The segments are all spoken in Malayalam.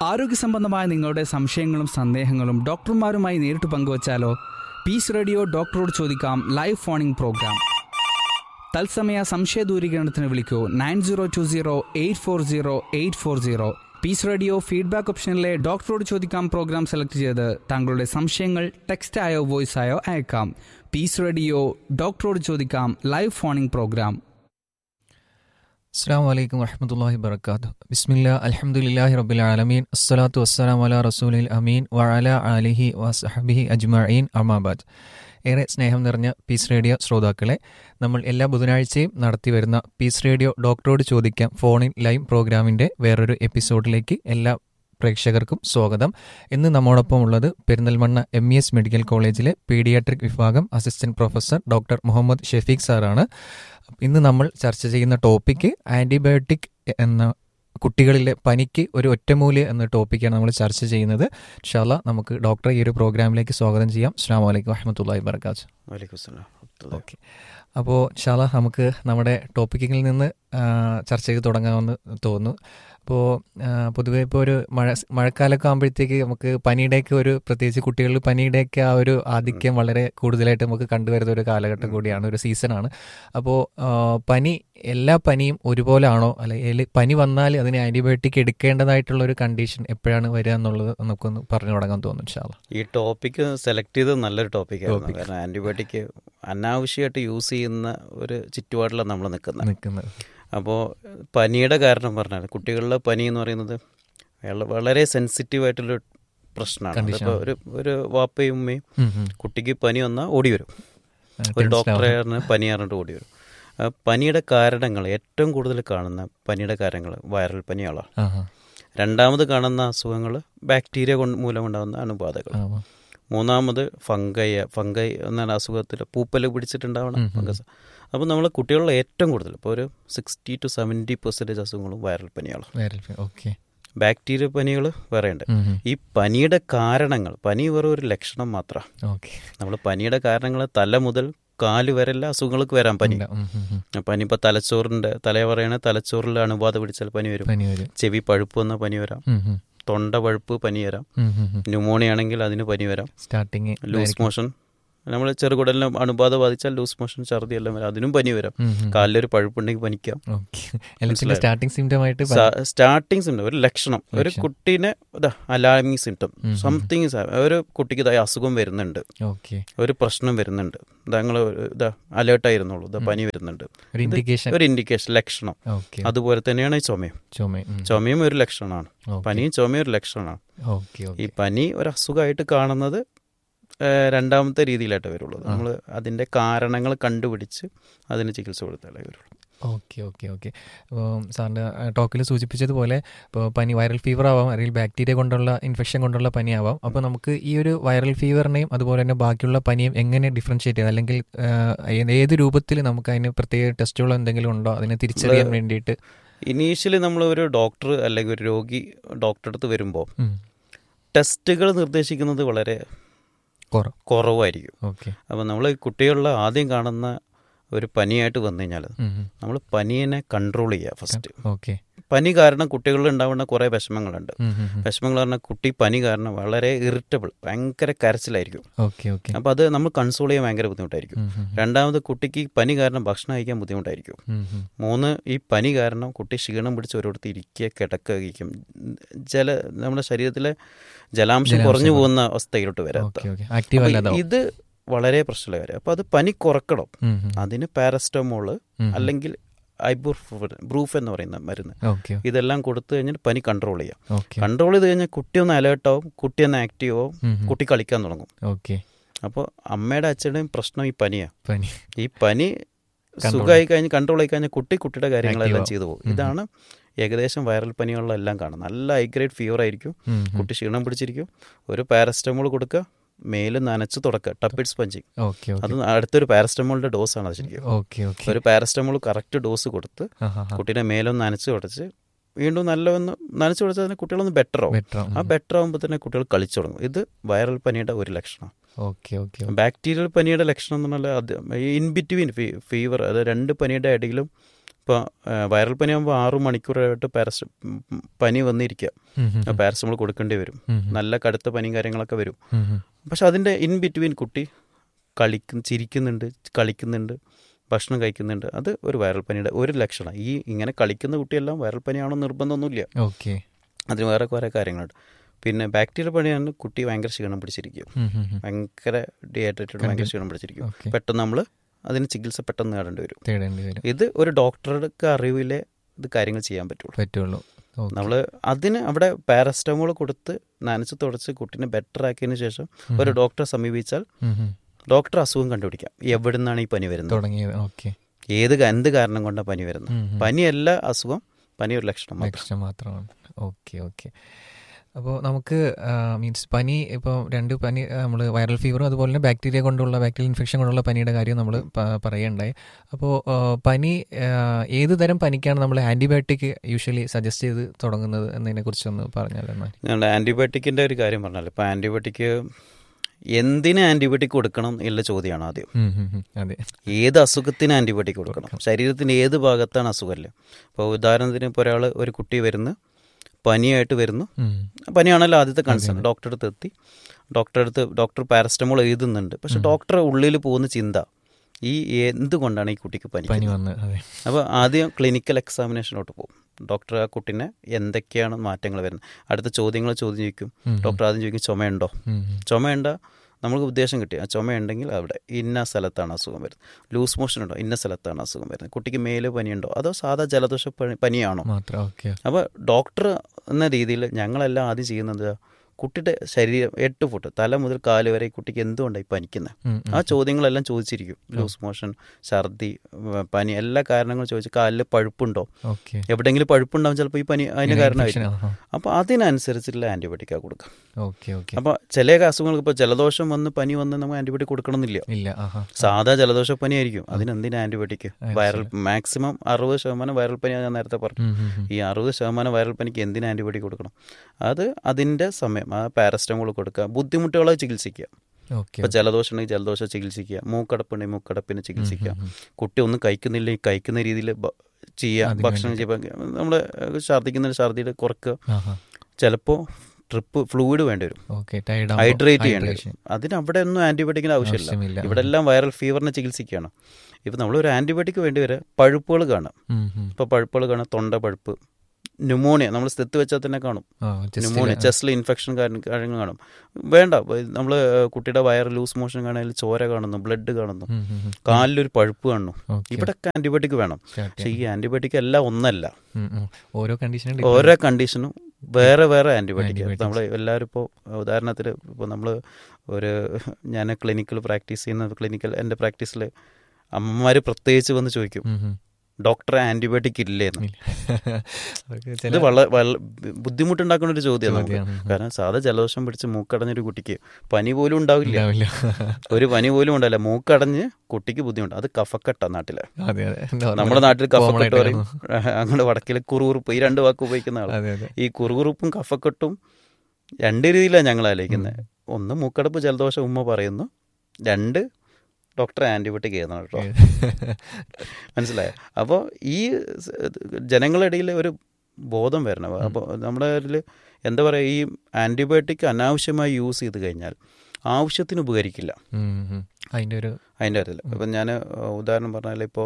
ആരോഗ്യ സംബന്ധമായ നിങ്ങളുടെ സംശയങ്ങളും സന്ദേഹങ്ങളും ഡോക്ടർമാരുമായി നേരിട്ട് പങ്കുവച്ചാലോ പീസ് റേഡിയോ ഡോക്ടറോട് ചോദിക്കാം ലൈവ് ഫോണിംഗ് പ്രോഗ്രാം തത്സമയ സംശയ ദൂരീകരണത്തിന് വിളിക്കൂ nine zero two zero eight four zero eight four zero peace radio feedback ഓപ്ഷനിലെ ഡോക്ടറോട് ചോദിക്കാം പ്രോഗ്രാം സെലക്ട് ചെയ്ത് താങ്കളുടെ സംശയങ്ങൾ ടെക്സ്റ്റ് ആയോ വോയിസ് ആയോ അയക്കാം പീസ് റേഡിയോ ഡോക്ടറോട് ചോദിക്കാം ലൈവ് ഫോണിംഗ് പ്രോഗ്രാം അസ്സാം വലൈക്കും വറഹമത്തല്ലാഹി വർക്കാത്തു ബിസ്മില്ല അലഹമുല്ലാഹി റബ്ബിൽ ആലമീൻ അസ്സലാത്തു വസ്സലാം അല റസൂലിൽ അമീൻ വഅല അലിഹി വസഹബിഹി അജ്മഈൻ അമാബാദ് ഏറെ സ്നേഹം നിറഞ്ഞ പീസ് റേഡിയോ ശ്രോതാക്കളെ നമ്മൾ എല്ലാ ബുധനാഴ്ചയും നടത്തി വരുന്ന പീസ് റേഡിയോ ഡോക്ടറോട് ചോദിക്കാം ഫോണിൻ ലൈവ് പ്രോഗ്രാമിൻ്റെ വേറൊരു എപ്പിസോഡിലേക്ക് എല്ലാ പ്രേക്ഷകർക്കും സ്വാഗതം ഇന്ന് നമ്മോടൊപ്പം ഉള്ളത് Perinthalmanna M E S medical കോളേജിലെ പീഡിയാട്രിക് വിഭാഗം assistant professor doctor Muhammad Shefeeq സാറാണ് ഇന്ന് നമ്മൾ ചർച്ച ചെയ്യുന്ന ടോപ്പിക്ക് ആൻറ്റിബയോട്ടിക് എന്ന കുട്ടികളിലെ പനിക്ക് ഒരു ഒറ്റമൂല്യ എന്ന ടോപ്പിക്കാണ് നമ്മൾ ചർച്ച ചെയ്യുന്നത് ഷാല നമുക്ക് ഡോക്ടറെ ഈ ഒരു പ്രോഗ്രാമിലേക്ക് സ്വാഗതം ചെയ്യാം അസ്സാം വലൈക്കും വഹമത്തല്ലാഹി വർക്കാത്ത് വലൈക്കും സ്സലാം. ഓക്കെ അപ്പോൾ ഷാല നമുക്ക് നമ്മുടെ ടോപ്പിക്കിൽ നിന്ന് ആ, ചർച്ച ചെയ്ത് തുടങ്ങാമെന്ന് തോന്നുന്നു അപ്പോൾ പൊതുവെ ഇപ്പോൾ ഒരു മഴ മഴക്കാലമൊക്കെ ആകുമ്പോഴത്തേക്ക് നമുക്ക് പനിയുടെയൊക്കെ ഒരു പ്രത്യേകിച്ച് കുട്ടികളിൽ പനിയുടെയൊക്കെ ആ ഒരു ആധിക്യം വളരെ കൂടുതലായിട്ട് നമുക്ക് കണ്ടുവരുന്ന ഒരു കാലഘട്ടം കൂടിയാണ് ഒരു സീസണാണ് അപ്പോൾ പനി എല്ലാ പനിയും ഒരുപോലെ ആണോ അല്ലെങ്കിൽ പനി വന്നാൽ അതിന് ആൻറ്റിബയോട്ടിക് എടുക്കേണ്ടതായിട്ടുള്ള ഒരു കണ്ടീഷൻ എപ്പോഴാണ് വരിക എന്നുള്ളത് നമുക്കൊന്ന് പറഞ്ഞു തുടങ്ങാൻ തോന്നുന്നു ഷാല ഈ ടോപ്പിക്ക് സെലക്ട് ചെയ്തത് നല്ലൊരു ടോപ്പിക്കായിരുന്നു Topic. കാരണം ആൻറ്റിബയോട്ടിക് അനാവശ്യമായിട്ട് യൂസ് ചെയ്യുന്ന ഒരു ചുറ്റുപാടിലാണ് നമ്മൾ നിൽക്കുന്നത് നിൽക്കുന്നത് അപ്പോൾ പനിയുടെ കാരണം പറഞ്ഞാൽ കുട്ടികളിലെ പനി എന്ന് പറയുന്നത് വള- വളരെ സെൻസിറ്റീവ് ആയിട്ടുള്ള പ്രശ്നമാണ് Condition അതിപ്പോൾ ഒരു ഒരു വാപ്പയും ഉമ്മയും ഉം, ഉം. കുട്ടിക്ക് പനി വന്നാൽ ഓടി വരും ആ, ഒരു tension ഡോക്ടറെ ആവും. പറഞ്ഞ് പനി പറഞ്ഞിട്ട് ഓടി വരും ആ പനിയുടെ കാരണങ്ങൾ ഏറ്റവും കൂടുതൽ കാണുന്ന പനിയുടെ കാരണങ്ങൾ വൈറൽ പനികളാണ് ആഹാ. രണ്ടാമത് കാണുന്ന അസുഖങ്ങൾ ബാക്ടീരിയ കൊണ്ട് മൂലമുണ്ടാകുന്ന അണുബാധകൾ ആവാം. മൂന്നാമത് ഫംഗൈ ഫംഗൈ എന്ന അസുഖത്തിൽ പൂപ്പൽ പിടിച്ചിട്ടുണ്ടാവണം ഉം ഉം. ഫംഗസ് അപ്പോൾ നമ്മൾ കുട്ടികളിലെ ഏറ്റവും കൂടുതൽ ഇപ്പോൾ ഒരു സിക്സ്റ്റി ടു സെവൻറ്റി പെർസെൻറ്റേജ് അസുഖങ്ങളും വൈറൽ പനികളാണ് വൈറൽ ഫീ- ഓക്കെ ബാക്ടീരിയ പനികൾ വേറെ ഉണ്ട് ഉം, ഉം. ഈ പനിയുടെ കാരണങ്ങൾ പനി വെറും ഒരു ലക്ഷണം മാത്രമാണ് ഓക്കെ നമ്മൾ പനിയുടെ കാരണങ്ങൾ തല മുതൽ കാല് വരെ എല്ലാ അസുഖങ്ങൾക്ക് വരാം പനി ഇല്ല. ഉം, ഉം, ഉം. പനി ഇപ്പോൾ തലച്ചോറിൻ്റെ തല പറയണ തലച്ചോറിൽ അണുബാധ പിടിച്ചാൽ പനി വരും പനി വരും ചെവി പഴുപ്പ് വന്ന പനി വരാം ഉം, ഉം. തൊണ്ട പഴുപ്പ് പനി വരാം ഉം, ഉം, ഉം. ന്യൂമോണിയ ആണെങ്കിൽ അതിന് പനി വരാം സ്റ്റാർട്ടിങ് ലൂസ് മോഷൻ നമ്മൾ ചെറുകുടലിന് അണുബാധ ബാധിച്ചാൽ ലൂസ് മോഷൻ ഛർദി എല്ലാം വരാം അതിനും പനി വരാം ഉം, ഉം. കാലിലൊരു പഴുപ്പുണ്ടെങ്കിൽ പനിക്കാം ഓക്കെ എല്ലാത്തിന്റെ മനസ്സിലായോ? സ്റ്റാർട്ടിങ് സിംറ്റം ആയിട്ട് സ്റ്റാർട്ടിങ് സിംറ്റം ഒരു ലക്ഷണം ഒരു ലക്ഷണം. കുട്ടീനെ അലാമിങ് സിംറ്റം ഉം, ഉം. സംതിങ് ഒരു കുട്ടിക്ക് ഇതായി അസുഖം വരുന്നുണ്ട് ഓക്കെ ഒരു പ്രശ്നം വരുന്നുണ്ട് ഇതാ നിങ്ങൾ ഇതാ അലേർട്ടായിരുന്നുള്ളൂ ഇതാ പനി വരുന്നുണ്ട് ഒരു ഇത് ഇൻഡിക്കേഷൻ ഒരു ഇൻഡിക്കേഷൻ ലക്ഷണം ഓക്കെ അതുപോലെ തന്നെയാണ് ഈ ചുമയും ചുമ ഉം. ചുമയും ഒരു ലക്ഷണമാണ് ഓക്കെ. പനിയും ചുമയും ഒരു ലക്ഷണമാണ് ഓക്കെ ഈ ഓക്കെ പനി ഒരു അസുഖമായിട്ട് കാണുന്നത് ഏഹ്, രണ്ടാമത്തെ രീതിയിലായിട്ട് വരുള്ളൂ നമ്മൾ അതിൻ്റെ കാരണങ്ങൾ കണ്ടുപിടിച്ച് അതിന് ചികിത്സ കൊടുത്താലേ വരുള്ളൂ ഓക്കെ ഓക്കെ ഓക്കെ അപ്പോൾ സാറിൻ്റെ ടോക്കിൽ സൂചിപ്പിച്ചതുപോലെ ഇപ്പോൾ പനി വൈറൽ ഫീവർ ആവാം അല്ലെങ്കിൽ ബാക്ടീരിയ കൊണ്ടുള്ള ഇൻഫെക്ഷൻ കൊണ്ടുള്ള പനി ആവാം അപ്പോൾ നമുക്ക് ഈ ഒരു വൈറൽ ഫീവറിനെയും അതുപോലെ തന്നെ ബാക്കിയുള്ള പനിയും എങ്ങനെ ഡിഫറൻഷിയേറ്റ് ചെയ്യാം അല്ലെങ്കിൽ ആ, ഏത് ഏത് രൂപത്തിൽ നമുക്ക് അതിന് പ്രത്യേക ടെസ്റ്റുകളോ എന്തെങ്കിലും ഉണ്ടോ അതിനെ തിരിച്ചറിയാൻ വേണ്ടിയിട്ട് ഇനീഷ്യലി നമ്മൾ ഒരു ഡോക്ടർ അല്ലെങ്കിൽ ഒരു രോഗി ഡോക്ടറെ അടുത്ത് വരുമ്പോൾ ഉം. ടെസ്റ്റുകൾ നിർദ്ദേശിക്കുന്നത് വളരെ കുറവ് കുറവായിരിക്കും ഓക്കെ അപ്പോൾ നമ്മൾ കുട്ടികളിൽ ആദ്യം കാണുന്ന ഒരു പനിയായിട്ട് വന്നു കഴിഞ്ഞാൽ ഉം, ഉം. നമ്മൾ പനീനെ കൺട്രോൾ ചെയ്യുക ഫസ്റ്റ് ഓക്കെ പനി കാരണം കുട്ടികളിൽ ഉണ്ടാവുന്ന കുറേ വിഷമങ്ങളുണ്ട് ഉം, ഉം, ഉം. വിഷമങ്ങൾ പറഞ്ഞാൽ കുട്ടി പനി കാരണം വളരെ ഇറിറ്റബിൾ ഭയങ്കര കരച്ചിലായിരിക്കും ഓക്കെ ഓക്കെ അപ്പോൾ അത് നമ്മൾ കൺസോൾ ചെയ്യാൻ ഭയങ്കര ബുദ്ധിമുട്ടായിരിക്കും ഉം, ഉം, രണ്ടാമത് കുട്ടിക്ക് പനി കാരണം ഭക്ഷണം കഴിക്കാൻ ബുദ്ധിമുട്ടായിരിക്കും ഉം, ഉം. മൂന്ന് ഈ പനി കാരണം കുട്ടി ക്ഷീണം പിടിച്ച് ഒരിടത്ത് ഇരിക്കുക കിടക്കുകയും ജല നമ്മുടെ ശരീരത്തിലെ ജലാംശം ജലാംശം കുറഞ്ഞു കുറയും. പോകുന്ന അവസ്ഥയിലോട്ട് വരാം ഓക്കെ ഓക്കെ ആക്റ്റീവ് അല്ലാതാവും ഇത് വളരെ പ്രശ്നമുള്ള കാര്യം അപ്പോൾ അത് പനി കുറക്കണം ഉം, ഉം. അതിന് പാരസ്റ്റമോള് ഉം, ഉം. അല്ലെങ്കിൽ ഐബുർ ബ്രൂഫ് എന്ന് പറയുന്ന മരുന്ന് ഓക്കെ ഇതെല്ലാം കൊടുത്തു കഴിഞ്ഞാൽ പനി കൺട്രോൾ ചെയ്യാം ഓക്കെ കൺട്രോൾ ചെയ്ത് കഴിഞ്ഞാൽ കുട്ടി ഒന്ന് അലേർട്ട് ആവും കുട്ടി ഒന്ന് ആക്റ്റീവ് ആവും ഉം, ഉം. കുട്ടി കളിക്കാൻ തുടങ്ങും ഓക്കെ അപ്പോൾ അമ്മയുടെ അച്ഛൻ്റെയും പ്രശ്നം ഈ പനിയാണ് പനി ഈ പനി Control സുഖമായി കഴിഞ്ഞ് കൺട്രോൾ ആയി കഴിഞ്ഞാൽ കുട്ടി കുട്ടിയുടെ കാര്യങ്ങളെല്ലാം Active ചെയ്തു പോകും ഉം. ഇതാണ് ഏകദേശം വൈറൽ പനികളിലെല്ലാം കാണുന്നത് നല്ല ഹൈ ഗ്രേഡ് ഫീവർ ആയിരിക്കും ഉം, ഉം. കുട്ടി ക്ഷീണം പിടിച്ചിരിക്കും ഒരു പാരസ്റ്റമോൾ കൊടുക്കുക മേല് നനച്ച് തുടക്കുക ടപ്പിഡ് സ്പഞ്ചിങ് ഓക്കെ ഓക്കെ അത് അടുത്തൊരു പാരസ്റ്റമോളിന്റെ ഡോസാണ് അത് ശരിക്കും ഓക്കെ ഓക്കെ ഒരു പാരസ്റ്റമോൾ കറക്റ്റ് ഡോസ് കൊടുത്ത് ആ, ആ, ആ. കുട്ടീനെ മേലൊന്ന് നനച്ച് തുടച്ച് വീണ്ടും നല്ല ഒന്ന് നനച്ച് തുടച്ചാൽ തന്നെ കുട്ടികളൊന്ന് ബെറ്റർ ആവും Better ആവും. ആ ബെറ്റർ ആകുമ്പോൾ തന്നെ കുട്ടികൾ കളിച്ചു തുടങ്ങും ഇത് വൈറൽ പനിയുടെ ഒരു ലക്ഷണം ഓക്കെ ഓക്കെ ബാക്ടീരിയൽ പനിയുടെ ലക്ഷണം എന്ന് പറഞ്ഞാൽ അത് ഇൻ ബിറ്റ്വീൻ ഫീവർ അത് രണ്ട് പനിയുടെ ഇടയിലും ഇപ്പോൾ വൈറൽ പനി ആകുമ്പോൾ ആറു മണിക്കൂറായിട്ട് പാരസ് പനി വന്നിരിക്കുക ഉം, ഉം, ഉം. പാരസമോൾ കൊടുക്കേണ്ടി വരും ഉം, ഉം. നല്ല കടുത്ത പനിയും കാര്യങ്ങളൊക്കെ വരും ഉം, ഉം. പക്ഷെ അതിൻ്റെ ഇൻ ബിറ്റ്വീൻ കുട്ടി കളിക്കും ചിരിക്കുന്നുണ്ട് കളിക്കുന്നുണ്ട് ഭക്ഷണം കഴിക്കുന്നുണ്ട് അത് ഒരു വൈറൽ പനിയുടെ ഒരു ലക്ഷണം ഈ ഇങ്ങനെ കളിക്കുന്ന കുട്ടിയെല്ലാം വൈറൽ പനിയാണോ നിർബന്ധമൊന്നുമില്ല ഓക്കെ അതിന് വേറെ കുറേ കാര്യങ്ങളുണ്ട് പിന്നെ ബാക്ടീരിയൽ പനിയാണ് കുട്ടി ഭയങ്കര ക്ഷീണം പിടിച്ചിരിക്കും ഉം, ഉം, ഉം. ഭയങ്കര ഡീഹൈഡ്രേറ്റഡ് ഭയങ്കര ക്ഷീണം പിടിച്ചിരിക്കും ഓക്കെ പെട്ടെന്ന് നമ്മൾ അതിന് ചികിത്സ പെട്ടെന്ന് നേടേണ്ടി വരും തേടേണ്ടി വരും ഇത് ഒരു ഡോക്ടറുടെ അറിവിലെ ഇത് കാര്യങ്ങൾ ചെയ്യാൻ പറ്റുള്ളൂ പറ്റുള്ളൂ ഓക്കെ. നമ്മൾ അതിന് അവിടെ പാരസ്റ്റമോൾ കൊടുത്ത് നനച്ച് തുടച്ച് കുട്ടീനെ ബെറ്റർ ആക്കിയതിന് ശേഷം ഒരു ഡോക്ടറെ സമീപിച്ചാൽ ഉം, ഉം. ഡോക്ടർ അസുഖം കണ്ടുപിടിക്കാം എവിടെ നിന്നാണ് ഈ പനി വരുന്നത് തുടങ്ങിയത് ഓക്കെ ഏത് ക- എന്ത് കാരണം കൊണ്ടാണ് പനി വരുന്നത് ഉം, ഉം. പനിയല്ല അസുഖം പനി ഒരു ലക്ഷണം മാത്രം ലക്ഷ്യം മാത്രമാണ് ഓക്കെ ഓക്കെ അപ്പോൾ നമുക്ക് മീൻസ് പനി ഇപ്പോൾ രണ്ട് പനി നമ്മൾ വൈറൽ ഫീവറും അതുപോലെ തന്നെ ബാക്ടീരിയ കൊണ്ടുള്ള ബാക്ടീരിയൽ ഇൻഫെക്ഷൻ കൊണ്ടുള്ള പനിയുടെ കാര്യം നമ്മൾ പറയുണ്ടായി അപ്പോൾ പനി ആ, ഏത് തരം പനിക്കാണ് നമ്മൾ ആൻറ്റിബയോട്ടിക് യൂഷ്വലി സജസ്റ്റ് ചെയ്ത് തുടങ്ങുന്നത് എന്നതിനെക്കുറിച്ച് ഒന്ന് പറഞ്ഞാൽ എന്നാൽ ഞങ്ങളുടെ ആൻറ്റിബയോട്ടിക്കിൻ്റെ ഒരു കാര്യം പറഞ്ഞല്ലോ ഇപ്പോൾ ആൻറ്റിബയോട്ടിക് എന്തിന് ആൻറ്റിബയോട്ടിക് കൊടുക്കണം എന്നുള്ള ചോദ്യമാണ് ആദ്യം ഉം, ഉം, ഉം. അതെ ഏത് അസുഖത്തിന് ആൻറ്റിബയോട്ടിക് കൊടുക്കണം ശരീരത്തിന് ഏത് ഭാഗത്താണ് അസുഖമല്ല ഇപ്പോൾ ഉദാഹരണത്തിന് ഇപ്പോൾ ഒരാൾ ഒരു കുട്ടി വരുന്നു പനിയായിട്ട് വരുന്നു ഉം. പനിയാണല്ലോ ആദ്യത്തെ കൺസേൺ ഡോക്ടറെ അടുത്ത് എത്തി ഡോക്ടറെ അടുത്ത് ഡോക്ടർ പാരസ്റ്റമോൾ എഴുതുന്നുണ്ട് പക്ഷെ ഡോക്ടറെ ഉള്ളിൽ പോകുന്ന ചിന്ത ഈ എന്തുകൊണ്ടാണ് ഈ കുട്ടിക്ക് പനി പനി വന്ന് അതെ അപ്പോൾ ആദ്യം ക്ലിനിക്കൽ എക്സാമിനേഷനോട്ട് പോകും ഡോക്ടർ ആ കുട്ടീനെ എന്തൊക്കെയാണ് മാറ്റങ്ങൾ വരുന്നത് അടുത്ത ചോദ്യങ്ങൾ ചോദ്യം ചോദിക്കും ഉം. ഡോക്ടർ ആദ്യം ചോദിക്കും ചുമയുണ്ടോ ഉം, ഉം. ചുമയുണ്ട നമുക്ക് ഉദ്ദേശം കിട്ടി ആ ചുമയുണ്ടെങ്കിൽ അവിടെ ഇന്ന സ്ഥലത്താണ് അസുഖം വരുന്നത് ലൂസ് മോഷൻ ഉണ്ടോ ഇന്ന സ്ഥലത്താണ് അസുഖം വരുന്നത് കുട്ടിക്ക് മേല് പനിയുണ്ടോ അതോ സാധാ ജലദോഷ പനി- പനിയാണോ മാത്രം ഓക്കെ അപ്പോൾ ഡോക്ടർ എന്ന രീതിയിൽ ഞങ്ങളെല്ലാം ആദ്യം ചെയ്യുന്നത് കുട്ടിയുടെ ശരീരം എട്ട് ഫുട്ട് തല മുതൽ കാല് വരെ ഈ കുട്ടിക്ക് എന്തുകൊണ്ടാണ് ഈ പനിക്കുന്നത് ഉം, ഉം. ആ ചോദ്യങ്ങളെല്ലാം ചോദിച്ചിരിക്കും ലൂസ് മോഷൻ ഛർദി വ- പനി എല്ലാ കാരണങ്ങളും ചോദിച്ച് കാലിൽ പഴുപ്പുണ്ടോ ഓക്കെ എവിടെയെങ്കിലും പഴുപ്പുണ്ടാവും ചിലപ്പോൾ ഈ പനി അതിന് കാരണമായിരിക്കും ആഹാ. അപ്പോൾ അതിനനുസരിച്ചുള്ള ആൻറ്റിബയോട്ടിക്കാണ് കൊടുക്കുക ഓക്കെ ഓക്കെ അപ്പോൾ ചില അസുഖങ്ങൾക്ക് ഇപ്പോൾ ജലദോഷം വന്ന് പനി വന്ന് നമുക്ക് ആൻറ്റിബയോട്ടിക് കൊടുക്കണമെന്നില്ല ഇല്ല ആഹാ സാധാ ജലദോഷ പനി ആയിരിക്കും അതിനെന്തിനാ ആൻറ്റിബയോട്ടിക് അത് വൈറൽ മാക്സിമം അറുപത് ശതമാനം വൈറൽ പനിയാണ് ഞാൻ നേരത്തെ പറഞ്ഞു ഉം, ഉം, ഉം. ഈ അറുപത് ശതമാനം വൈറൽ പനിക്ക് എന്തിന് ആൻറ്റിബയോട്ടിക് കൊടുക്കണം അത് അതിൻ്റെ സമയം ആ പാരസ്റ്റമോൾ കൊടുക്കുക ബുദ്ധിമുട്ടുകളെ ചികിത്സിക്കുക ഓക്കെ ഇപ്പോൾ ജലദോഷം ഉണ്ടെങ്കിൽ ജലദോഷം ചികിത്സിക്കുക മൂക്കടപ്പുണ്ടെങ്കിൽ മൂക്കടപ്പിന് ചികിത്സിക്കുക കുട്ടി ഒന്നും കഴിക്കുന്നില്ല ഈ കഴിക്കുന്ന രീതിയിൽ ചെയ്യുക അതിന് ഭക്ഷണം ചെയ്യുക നമ്മൾ ഛർദ്ദിക്കുന്ന ഛർദിയുടെ കുറക്കുക ആഹാ ചിലപ്പോൾ ട്രിപ്പ് ഫ്ലൂയിഡ് വേണ്ടി വരും ഓക്കെ ടൈഡ് ഹൈഡ്രേറ്റ് ചെയ്യേണ്ടി വരും അതിന് അവിടെ ഒന്നും ആൻറ്റിബയോട്ടിക്കിന് ആവശ്യമില്ല ആവശ്യമില്ല. ഇവിടെ എല്ലാം വൈറൽ ഫീവറിനെ ചികിത്സിക്കുകയാണ് ഇപ്പം നമ്മളൊരു ആൻറ്റിബയോട്ടിക് വേണ്ടി വരെ പഴുപ്പുകൾ കാണാം ഇപ്പോൾ പഴുപ്പുകൾ കാണാം തൊണ്ട പഴുപ്പ് ന്യൂമോണിയ നമ്മൾ സ്ഥിത്ത് വെച്ചാൽ തന്നെ കാണും ന്യൂമോണിയ ചെസ്റ്റിൽ ഇൻഫെക്ഷൻ കാര്യങ്ങൾ കാണും വേണ്ട നമ്മൾ കുട്ടിയുടെ വയർ ലൂസ് മോഷൻ കാണാൻ ചോര കാണുന്നു ബ്ലഡ് കാണുന്നു കാലിലൊരു പഴുപ്പ് കാണുന്നു ഇവിടൊക്കെ ആൻറ്റിബയോട്ടിക് വേണം പക്ഷേ ഈ ആൻറ്റിബയോട്ടിക് എല്ലാം ഒന്നല്ല ഓരോ കണ്ടീഷനും ഓരോ കണ്ടീഷനും വേറെ വേറെ ആൻറ്റിബയോട്ടിക് നമ്മൾ എല്ലാവരും ഇപ്പോൾ ഉദാഹരണത്തിന് ഇപ്പോൾ നമ്മൾ ഒരു ഞാൻ ക്ലിനിക്കൽ പ്രാക്ടീസ് ചെയ്യുന്ന ക്ലിനിക്കൽ എൻ്റെ പ്രാക്ടീസിൽ അമ്മമാർ പ്രത്യേകിച്ച് വന്ന് ചോദിക്കും ഡോക്ടറെ ആന്റിബയോട്ടിക് ഇല്ലേന്ന് ഇത് വളരെ ബുദ്ധിമുട്ടുണ്ടാക്കുന്ന ഒരു ചോദ്യമാണ് കാരണം സാധാ ജലദോഷം പിടിച്ച് മൂക്കടഞ്ഞൊരു കുട്ടിക്ക് പനി പോലും ഉണ്ടാവില്ല ഒരു പനി പോലും ഉണ്ടാവില്ല മൂക്കടഞ്ഞ് കുട്ടിക്ക് ബുദ്ധിമുട്ട് അത് കഫക്കെട്ട നാട്ടില് നമ്മുടെ നാട്ടിൽ കഫക്കെട്ട് പറയും അങ്ങനെ വടക്കിൽ കുറുകുറുപ്പ് ഈ രണ്ട് വാക്ക് ഉപയോഗിക്കുന്ന ആളാണ് ഈ കുറുകുറുപ്പും കഫക്കെട്ടും രണ്ട് രീതിയിലാണ് ഞങ്ങൾ ആലോചിക്കുന്നത് ഒന്ന് മൂക്കടപ്പ് ജലദോഷം ഉമ്മ പറയുന്നു രണ്ട് ഡോക്ടറെ ആൻറ്റിബയോട്ടിക് ചെയ്യുന്നത് കേട്ടോ മനസ്സിലായോ അപ്പോൾ ഈ ജനങ്ങളുടെ ഇടയിൽ ഒരു ബോധം വരണം അപ്പോൾ നമ്മുടെ ഇതിൽ എന്താ പറയുക ഈ ആൻറ്റിബയോട്ടിക് അനാവശ്യമായി യൂസ് ചെയ്ത് കഴിഞ്ഞാൽ ആവശ്യത്തിന് ഉപകരിക്കില്ല അതിൻ്റെ ഒരു അതിൻ്റെ കാര്യത്തിൽ ഇപ്പം ഞാൻ ഉദാഹരണം പറഞ്ഞാൽ ഇപ്പോൾ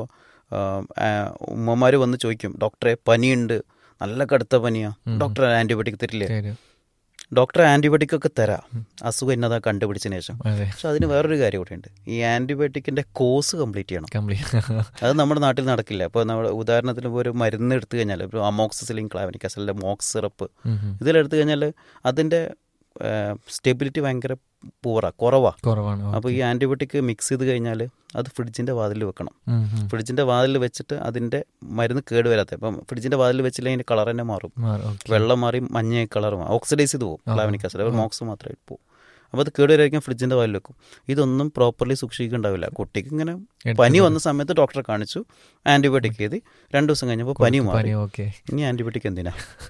ഉമ്മമാർ വന്ന് ചോദിക്കും ഡോക്ടറെ പനിയുണ്ട് നല്ല കടുത്ത പനിയാണ് ഡോക്ടർ ആൻറ്റിബയോട്ടിക് തരില്ലേ ഡോക്ടർ ആൻറ്റിബയോട്ടിക് ഒക്കെ തരാം അസുഖം എന്നതാ കണ്ടുപിടിച്ചതിന് ശേഷം പക്ഷെ അതിന് വേറൊരു കാര്യം കൂടിയുണ്ട് ഈ ആൻറ്റിബയോട്ടിക്കിന്റെ കോഴ്സ് കംപ്ലീറ്റ് ചെയ്യണം അത് നമ്മുടെ നാട്ടിൽ നടക്കില്ല അപ്പോൾ നമ്മുടെ ഉദാഹരണത്തിന് ഇപ്പോൾ ഒരു മരുന്ന് എടുത്തു കഴിഞ്ഞാൽ ഇപ്പോൾ അമോക്സിസിലിൻ ക്ലാവനിക് അസലിൻ്റെ മോക്സ് സിറപ്പ് ഇതിലെടുത്തു കഴിഞ്ഞാൽ അതിൻ്റെ സ്റ്റെബിലിറ്റി ഭയങ്കര പൂറ കുറവാ കുറവാണ് അപ്പോൾ ഈ ആൻറ്റിബയോട്ടിക് മിക്സ് ചെയ്ത് കഴിഞ്ഞാൽ അത് ഫ്രിഡ്ജിൻ്റെ വാതിൽ വെക്കണം ഫ്രിഡ്ജിൻ്റെ വാതിൽ വെച്ചിട്ട് അതിൻ്റെ മരുന്ന് കേടുവരാത്ത ഇപ്പം ഫ്രിഡ്ജിൻ്റെ വാതിൽ വെച്ചില്ലെങ്കിൽ അതിൻ്റെ കളർ തന്നെ മാറും വെള്ളം മാറി മഞ്ഞ കളർ മാറും ഓക്സിഡൈസ് ചെയ്ത് പോകും ക്ലാവനിക് ആസിഡ് മോക്സ് മാത്രമേ പോകും അപ്പോൾ അത് കേടുവരായിരിക്കും ഫ്രിഡ്ജിൻ്റെ വാതിൽ വെക്കും ഇതൊന്നും പ്രോപ്പർലി സൂക്ഷിക്കുന്നുണ്ടാവില്ല കുട്ടിക്ക് ഇങ്ങനെ പനി വന്ന സമയത്ത് ഡോക്ടറെ കാണിച്ചു ആൻറ്റിബയോട്ടിക് ചെയ്ത് രണ്ട് ദിവസം കഴിഞ്ഞപ്പോൾ പനി മാറി ഇനി ആൻറ്റിബയോട്ടിക് എന്തിനാ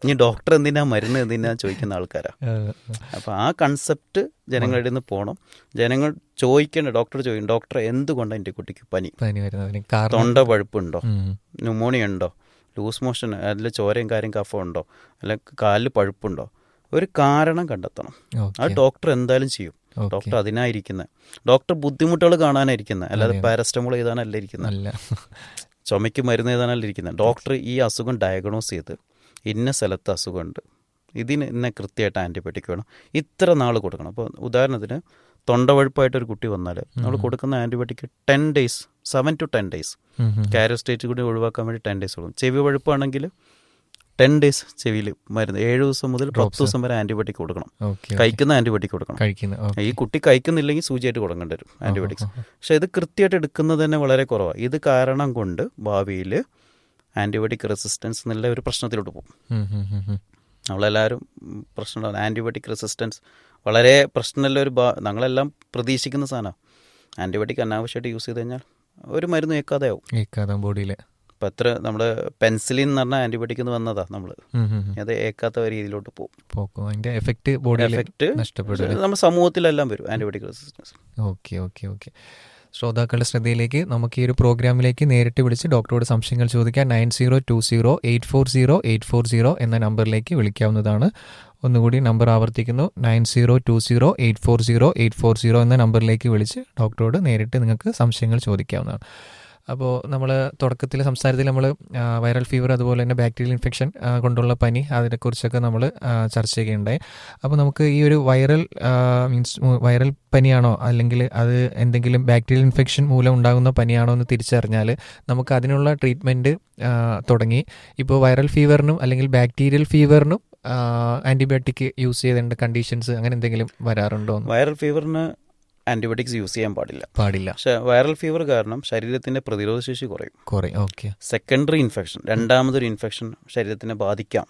ഇനി ഡോക്ടർ എന്തിനാ മരുന്ന് എന്തിനാ ചോദിക്കുന്ന ആൾക്കാരാ അപ്പോൾ ആ കൺസെപ്റ്റ് ജനങ്ങളുടെ നിന്ന് പോകണം ജനങ്ങൾ ചോദിക്കേണ്ട ഡോക്ടർ ചോദിക്കും ഡോക്ടർ എന്തുകൊണ്ടാണ് എൻ്റെ കുട്ടിക്ക് പനി പനി വരുന്നതിന് കാരണം തൊണ്ട പഴുപ്പുണ്ടോ ഉം. ന്യൂമോണിയ ഉണ്ടോ ലൂസ് മോഷൻ അതിൽ ചോരയും കാര്യം കഫം ഉണ്ടോ അല്ല കാലിൽ പഴുപ്പുണ്ടോ ഒരു കാരണം കണ്ടെത്തണം ഓക്കെ അത് ഡോക്ടർ എന്തായാലും ചെയ്യും ഓക്കെ. ഡോക്ടർ അതിനായിരിക്കുന്നത് ഡോക്ടർ ബുദ്ധിമുട്ടുകൾ കാണാനായിരിക്കുന്നത് അല്ലാതെ അതെ. പാരസ്റ്റമോൾ എഴുതാനല്ല ഇരിക്കുന്നത് നല്ല ചുമയ്ക്ക് മരുന്ന് എഴുതാനല്ല ഇരിക്കുന്നത് ഡോക്ടർ ഈ അസുഖം ഡയഗ്നോസ് ചെയ്ത് ഇന്ന സ്ഥലത്ത് അസുഖമുണ്ട് ഇതിന് ഇന്ന കൃത്യമായിട്ട് ആൻറ്റിബയോട്ടിക് വേണം ഇത്ര നാൾ കൊടുക്കണം അപ്പോൾ ഉദാഹരണത്തിന് തൊണ്ടവഴുപ്പായിട്ട് ഒരു കുട്ടി വന്നാൽ നമ്മൾ കൊടുക്കുന്ന antibiotic ten days seven to ten days ഉം, ഉം. കാരോസ്റ്റേറ്റ് കൂടി ഒഴിവാക്കാൻ വേണ്ടി ടെൻ ഡേയ്സ് കൊടുക്കും ചെവി വഴുപ്പാണെങ്കിൽ ടെൻ ഡേയ്സ് ചെവിയിൽ മരുന്ന് ഏഴ് ദിവസം മുതൽ പത്ത് Drops. ദിവസം വരെ ആൻറ്റിബയോട്ടിക് കൊടുക്കണം ഓക്കെ ഓക്കെ. കഴിക്കുന്ന ആൻറ്റിബയോട്ടിക് കൊടുക്കണം കഴിക്കുന്ന ഓക്കെ. ഈ കുട്ടി കഴിക്കുന്നില്ലെങ്കിൽ സൂചിയായിട്ട് കൊടുക്കേണ്ടി വരും ആൻറ്റിബയോട്ടിക്സ് ഓഹോ. പക്ഷെ ഇത് കൃത്യമായിട്ട് എടുക്കുന്നത് തന്നെ വളരെ കുറവാണ് ഇത് കാരണം കൊണ്ട് ഭാവിയിൽ ആൻറ്റിബയോട്ടിക് റെസിസ്റ്റൻസ് എന്നുള്ള ഒരു പ്രശ്നത്തിലോട്ട് പോകും ഉം, ഉം, ഉം, ഉം. നമ്മളെല്ലാവരും ഉം, പ്രശ്നമാണ് ആൻറ്റിബയോട്ടിക് റെസിസ്റ്റൻസ് വളരെ പ്രശ്നമുള്ള ഒരു ഭാ ഞങ്ങളെല്ലാം പ്രതീക്ഷിക്കുന്ന സാധനമാണ് ആൻറ്റിബയോട്ടിക് അനാവശ്യമായിട്ട് യൂസ് ചെയ്ത് കഴിഞ്ഞാൽ ഒരു മരുന്ന് ഏക്കാതെ ആവും ഏക്കാതാം ബോഡിയില് ഇപ്പം എത്ര നമ്മൾ പെൻസിലിൻ എന്ന് പറഞ്ഞ ആൻറ്റിബയോട്ടിക് എന്ന് വന്നതാ നമ്മൾ ഉം, ഉം, ഉം. അത് ഏക്കാത്ത രീതിയിലോട്ട് പോകും പോക്കും അതിന്റെ എഫക്റ്റ് ബോഡിയിൽ എഫക്റ്റ് നഷ്ടപ്പെടും നമ്മുടെ സമൂഹത്തിലെല്ലാം വരും antibiotic resistance okay okay okay ശ്രോതാക്കളുടെ ശ്രദ്ധയിലേക്ക് നമുക്ക് ഈ ഒരു പ്രോഗ്രാമിലേക്ക് നേരിട്ട് വിളിച്ച് ഡോക്ടറോട് സംശയങ്ങൾ ചോദിക്കാൻ nine zero two zero eight four zero eight four zero എന്ന നമ്പറിലേക്ക് വിളിക്കാവുന്നതാണ് ഒന്നുകൂടി നമ്പർ ആവർത്തിക്കുന്നു nine zero two zero eight four zero eight four zero എന്ന നമ്പറിലേക്ക് വിളിച്ച് ഡോക്ടറോട് നേരിട്ട് നിങ്ങൾക്ക് സംശയങ്ങൾ ചോദിക്കാവുന്നതാണ് അപ്പോൾ നമ്മൾ തുടക്കത്തിൽ സംസാരത്തിൽ നമ്മൾ വൈറൽ ഫീവർ അതുപോലെ തന്നെ ബാക്ടീരിയൽ ഇൻഫെക്ഷൻ കൊണ്ടുള്ള പനി അതിനെക്കുറിച്ചൊക്കെ നമ്മൾ ചർച്ച ചെയ്യുകയുണ്ടായി അപ്പോൾ നമുക്ക് ഈ ഒരു വൈറൽ മീൻസ് വൈറൽ പനിയാണോ അല്ലെങ്കിൽ അത് എന്തെങ്കിലും ബാക്ടീരിയൽ ഇൻഫെക്ഷൻ മൂലം ഉണ്ടാകുന്ന പനിയാണോ എന്ന് തിരിച്ചറിഞ്ഞാൽ നമുക്ക് അതിനുള്ള ട്രീറ്റ്മെൻറ്റ് തുടങ്ങി ഇപ്പോൾ വൈറൽ ഫീവറിനും അല്ലെങ്കിൽ ബാക്ടീരിയൽ ഫീവറിനും ആൻറ്റിബയോട്ടിക് യൂസ് ചെയ്തേണ്ട കണ്ടീഷൻസ് അങ്ങനെ എന്തെങ്കിലും വരാറുണ്ടോ എന്ന് വൈറൽ ഫീവറിന് ആൻറ്റിബയോട്ടിക്സ് യൂസ് ചെയ്യാൻ പാടില്ല പാടില്ല പക്ഷെ വൈറൽ ഫീവർ കാരണം ശരീരത്തിന്റെ പ്രതിരോധ ശേഷി കുറയും കുറേ ഓക്കെ സെക്കൻഡറി ഇൻഫെക്ഷൻ രണ്ടാമതൊരു ഇൻഫെക്ഷൻ ശരീരത്തിനെ ബാധിക്കാം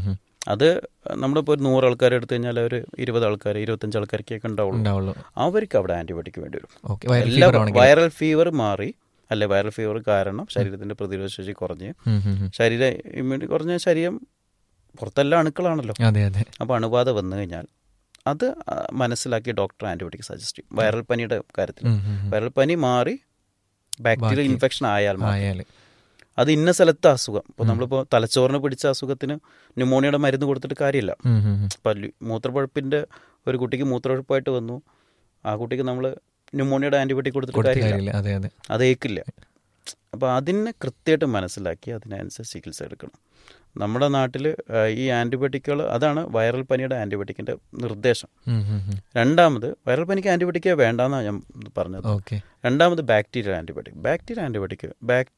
അത് നമ്മളിപ്പോൾ ഒരു നൂറ് ആൾക്കാർ എടുത്തു കഴിഞ്ഞാൽ ഒരു ഇരുപത് ആൾക്കാർ ഇരുപത്തഞ്ച് ആൾക്കാർക്കൊക്കെ ഉണ്ടാവുള്ളൂ ഉണ്ടാവുള്ളൂ അവർക്ക് അവിടെ ആൻറ്റിബയോട്ടിക് വേണ്ടി വരും ഓക്കെ വൈറൽ എല്ലാ ഫീവർ ആണെങ്കിൽ വൈറൽ ഫീവർ മാറി അല്ലെ വൈറൽ ഫീവർ കാരണം ശരീരത്തിന്റെ പ്രതിരോധ ശേഷി കുറഞ്ഞ് ഉം, ഉം, ഉം. ശരീര ഇമ്മ്യൂണിറ്റി കുറഞ്ഞ ശരീരം പുറത്തെല്ലാം അണുക്കളാണല്ലോ അതെ അതെ അപ്പോൾ അണുബാധ വന്നു കഴിഞ്ഞാൽ അത് ആ, മനസ്സിലാക്കി ഡോക്ടർ ആൻറ്റിബയോട്ടിക് സജസ്റ്റ് ചെയ്യും വൈറൽ പനിയുടെ കാര്യത്തിൽ ഉം, ഉം, ഉം. വൈറൽ പനി മാറി ബാക്ടീരിയൽ ബാക്കി. ഇൻഫെക്ഷൻ ആയാൽ മാത്രം ആയാല് അത് ഇന്ന സ്ഥലത്തെ അസുഖം ഇപ്പോൾ നമ്മളിപ്പോൾ തലച്ചോറിന് പിടിച്ച അസുഖത്തിന് ന്യൂമോണിയയുടെ മരുന്ന് കൊടുത്തിട്ട് കാര്യമില്ല ഉം, ഉം, ഉം. ഇപ്പം ലു- മൂത്രപ്പഴുപ്പിൻ്റെ ഒരു കുട്ടിക്ക് മൂത്രപ്പഴുപ്പായിട്ട് വന്നു ആ കുട്ടിക്ക് നമ്മൾ ന്യൂമോണിയയുടെ ആൻറ്റിബയോട്ടിക് കൊടുത്തിട്ട് കൊടുത്ത കാര്യമില്ല കാര്യമില്ല അതെ അതെ അത് ഏക്കില്ല അപ്പോൾ അതിനെ കൃത്യമായിട്ട് മനസ്സിലാക്കി അതിനനുസരിച്ച് ചികിത്സ എടുക്കണം നമ്മുടെ നാട്ടിൽ ഈ ആൻറ്റിബയോട്ടിക്കുകൾ അതാണ് വൈറൽ പനിയുടെ ആൻറ്റിബയോട്ടിക്കിൻ്റെ നിർദ്ദേശം ഉം, ഉം, ഉം. രണ്ടാമത് വൈറൽ പനിക്ക് ആൻറ്റിബയോട്ടിക്കേ വേണ്ടെന്നാണ് ഞാൻ പറഞ്ഞത് ഓക്കെ രണ്ടാമത് bacterial antibiotic bacterial antibiotic back